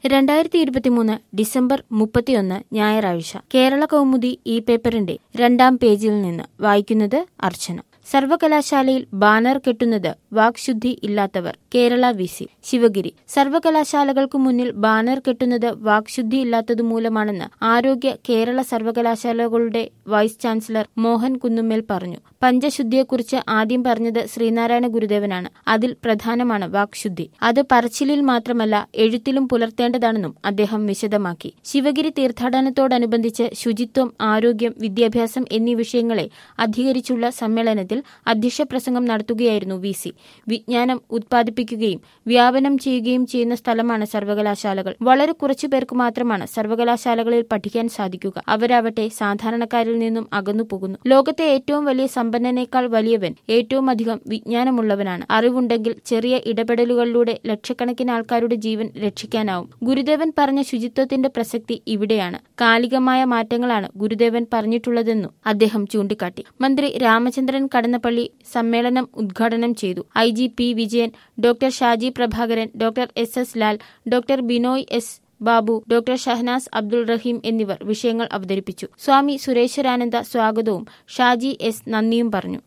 രണ്ടായിരത്തി ഇരുപത്തിമൂന്ന് ഡിസംബർ മുപ്പത്തിയൊന്ന് ഞായറാഴ്ച കേരള കൗമുദി ഈ പേപ്പറിന്റെ രണ്ടാം പേജിൽ നിന്ന് വായിക്കുന്നത് അർച്ചന സർവകലാശാലയിൽ ബാനർ കെട്ടുന്നത് വാക്ശുദ്ധി ഇല്ലാത്തവർ കേരള വി സി ശിവഗിരി സർവകലാശാലകൾക്കു മുന്നിൽ ബാനർ കെട്ടുന്നത് വാക്ശുദ്ധി ഇല്ലാത്തതുമൂലമാണെന്ന് ആരോഗ്യ കേരള സർവകലാശാലകളുടെ വൈസ് ചാൻസലർ മോഹൻ കുന്നുമ്മേൽ പറഞ്ഞു പഞ്ചശുദ്ധിയെക്കുറിച്ച് ആദ്യം പറഞ്ഞത് ശ്രീനാരായണ ഗുരുദേവനാണ് അതിൽ പ്രധാനമാണ് വാക്ശുദ്ധി അത് പറച്ചിലിൽ മാത്രമല്ല എഴുത്തിലും പുലർത്തേണ്ടതാണെന്നും അദ്ദേഹം വിശദമാക്കി ശിവഗിരി തീർത്ഥാടനത്തോടനുബന്ധിച്ച് ശുചിത്വം ആരോഗ്യം വിദ്യാഭ്യാസം എന്നീ വിഷയങ്ങളെ അധികരിച്ചുള്ള സമ്മേളനത്തിൽ അധ്യക്ഷ പ്രസംഗം നടത്തുകയായിരുന്നു വി സി വിജ്ഞാനം ഉത്പാദിപ്പിക്കുകയും വ്യാപനം ചെയ്യുകയും ചെയ്യുന്ന സ്ഥലമാണ് സർവകലാശാലകൾ വളരെ കുറച്ചു പേർക്ക് മാത്രമാണ് സർവകലാശാലകളിൽ പഠിക്കാൻ സാധിക്കുക അവരാവട്ടെ സാധാരണക്കാരിൽ നിന്നും അകന്നു പോകുന്നു ലോകത്തെ ഏറ്റവും വലിയ സമ്പന്നനേക്കാൾ വലിയവൻ ഏറ്റവും അധികം വിജ്ഞാനമുള്ളവനാണ് അറിവുണ്ടെങ്കിൽ ചെറിയ ഇടപെടലുകളിലൂടെ ലക്ഷക്കണക്കിന് ആൾക്കാരുടെ ജീവൻ രക്ഷിക്കാനാവും ഗുരുദേവൻ പറഞ്ഞ ശുചിത്വത്തിന്റെ പ്രസക്തി ഇവിടെയാണ് കാലികമായ മാറ്റങ്ങളാണ് ഗുരുദേവൻ പറഞ്ഞിട്ടുള്ളതെന്നും അദ്ദേഹം ചൂണ്ടിക്കാട്ടി മന്ത്രി രാമചന്ദ്രൻ കടന്നപ്പള്ളി സമ്മേളനം ഉദ്ഘാടനം ചെയ്തു I G P Vijayan doctor Shaji Prabhakaran doctor S S Lal doctor Binoy S Babu doctor Shahanas Abdul Rahim എന്നിവർ വിഷയങ്ങൾ അവതരിപ്പിച്ചു സ്വാമി സുരേശ്വരാനന്ദ സ്വാഗതവും ഷാജി എസ് നന്ദിയും പറഞ്ഞു